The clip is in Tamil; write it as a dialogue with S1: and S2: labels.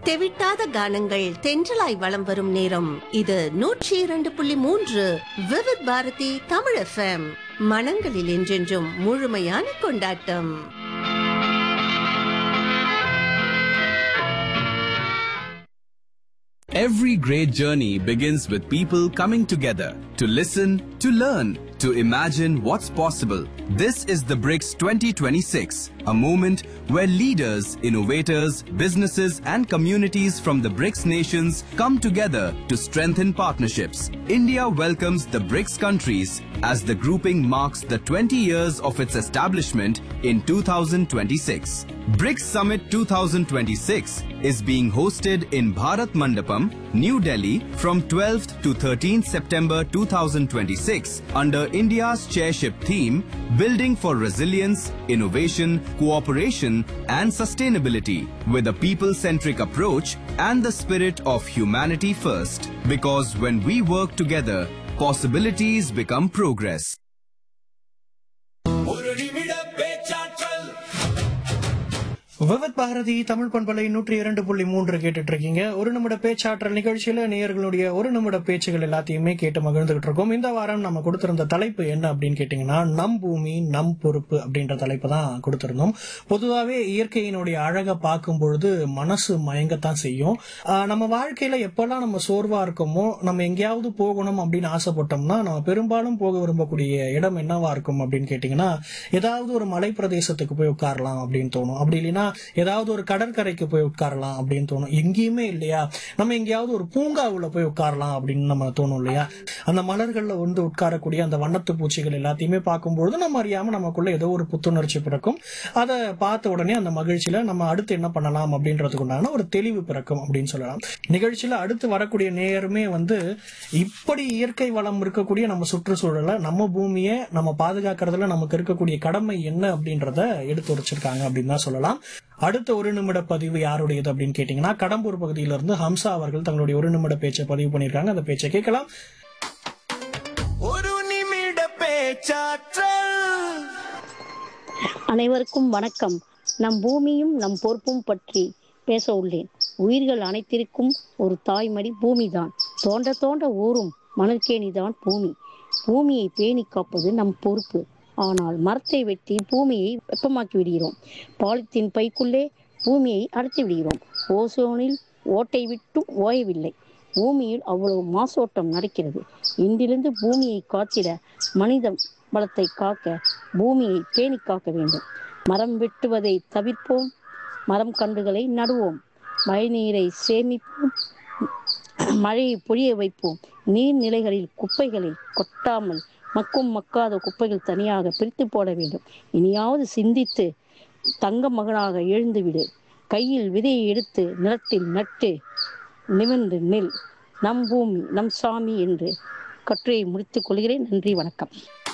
S1: தெவிட்டாத கானங்கள் தென்றலாய் வலம் வரும் நேரம் இது நூற்றி இரண்டு புள்ளி மூன்று விவித் பாரதி தமிழ் எஃப்எம் மனங்களில் என்றென்றும் முழுமையான கொண்டாட்டம்
S2: Every great journey begins with people coming together to listen, to learn, to imagine what's possible. This is the BRICS 2026, a moment where leaders, innovators, businesses, and communities from the BRICS nations come together to strengthen partnerships. India welcomes the BRICS countries as the grouping marks the 20 years of its establishment in 2026. BRICS Summit 2026 is being hosted in Bharat Mandapam, New Delhi from 12th to 13th September 2026 under India's chairship theme Building for Resilience, Innovation, Cooperation and Sustainability with a people-centric approach and the spirit of humanity first. Because when we work together, possibilities become progress.
S3: ஒரு நிமிட பேச்சாற்றல்
S4: விவத் பாரதி தமிழ் பண்பலை நூற்றி இரண்டு புள்ளி மூன்று கேட்டுட்டு இருக்கீங்க ஒரு நிமிட பேச்சாற்றல் நிகழ்ச்சியில நேயர்களுடைய ஒரு நிமிட பேச்சுகள் எல்லாத்தையுமே கேட்டு மகிழ்ந்துகிட்டு இருக்கோம் இந்த வாரம் நம்ம கொடுத்திருந்த தலைப்பு என்ன அப்படின்னு கேட்டீங்கன்னா நம் பூமி நம் பொறுப்பு அப்படின்ற தலைப்பு தான் கொடுத்திருந்தோம் பொதுவாகவே இயற்கையினுடைய அழகை பார்க்கும் பொழுது மனசு மயங்கத்தான் செய்யும் ஆஹ் நம்ம வாழ்க்கையில எப்பெல்லாம் நம்ம சோர்வா இருக்கோமோ நம்ம எங்கேயாவது போகணும் அப்படின்னு ஆசைப்பட்டோம்னா நம்ம பெரும்பாலும் போக விரும்பக்கூடிய இடம் என்னவா இருக்கும் அப்படின்னு கேட்டீங்கன்னா ஏதாவது ஒரு மலை பிரதேசத்துக்கு போய் உட்காரலாம் அப்படின்னு தோணும் அப்படி இல்லைன்னா ஏதாவது ஒரு கடற்கரைக்கு போய் உட்காரலாம் அப்படின்னு தோணும் எங்கேயுமே இல்லையா நம்ம எங்கேயாவது ஒரு பூங்காவுல போய் உட்காரலாம் அப்படின்னு நம்ம தோணும் இல்லையா அந்த மலர்கள்ல வந்து உட்காரக்கூடிய அந்த வண்ணத்து பூச்சிகள் எல்லாத்தையுமே பார்க்கும்பொழுது நம்ம அறியாம நமக்குள்ள ஏதோ ஒரு புத்துணர்ச்சி பிறக்கும் அதை பார்த்த உடனே அந்த மகிழ்ச்சியில நம்ம அடுத்து என்ன பண்ணலாம் அப்படின்றதுக்கு உண்டான ஒரு தெளிவு பிறக்கும் அப்படின்னு சொல்லலாம் நிகழ்ச்சியில அடுத்து வரக்கூடிய நேயருமே வந்து இப்படி இயற்கை வளம் இருக்கக்கூடிய நம்ம சுற்றுச்சூழலை நம்ம பூமியை நம்ம பாதுகாக்கிறதுல நமக்கு இருக்கக்கூடிய கடமை என்ன அப்படின்றத எடுத்து உரைச்சிருக்காங்க அப்படின்னு தான் சொல்லலாம் அடுத்த ஒரு நிமிட பதிவு யாருடையது அப்படின்னு கேட்டீங்கன்னா கடம்பூர் பகுதியிலிருந்து ஹம்சா அவர்கள் தங்களுடைய ஒரு நிமிட பேச்சை பதிவு பண்ணியிருக்காங்க அந்த பேச்சை கேட்கலாம்
S3: ஒரு நிமிட பேச்சாற்றல்
S5: அனைவருக்கும் வணக்கம் நம் பூமியும் நம் பொறுப்பும் பற்றி பேச உள்ளேன் உயிர்கள் அனைத்திற்கும் ஒரு தாய்மடி பூமிதான் தோண்ட தோண்ட ஊறும் மணற்கேணிதான் பூமி பூமியை பேணி காப்பது நம் பொறுப்பு ஆனால் மரத்தை வெட்டி பூமியை வெப்பமாக்கி விடுகிறோம் பாலித்தீன் பைக்குள்ளே பூமியை அடைத்து விடுகிறோம் ஓசோனில் ஓட்டை விட்டும் ஓயவில்லை பூமியில் அவ்வளவு மாசோட்டம் நடக்கிறது இன்றிலிருந்து பூமியை காத்திட மனித வளத்தை காக்க பூமியை பேணி காக்க வேண்டும் மரம் வெட்டுவதை தவிர்ப்போம் மரம் கன்றுகளை நடுவோம் மழைநீரை சேமிப்போம் மழையை பொழிய வைப்போம் நீர்நிலைகளில் குப்பைகளை கொட்டாமல் மக்கும் மக்காத குப்பைகள் தனியாக பிரித்து போட வேண்டும் இனியாவது சிந்தித்து தங்க மகனாக எழுந்துவிடு கையில் விதையை எடுத்து நிலத்தில் நட்டு நிமிர்ந்து நெல் நம் பூமி நம் சாமி என்று கட்டுரையை முடித்துக் கொள்கிறேன் நன்றி வணக்கம்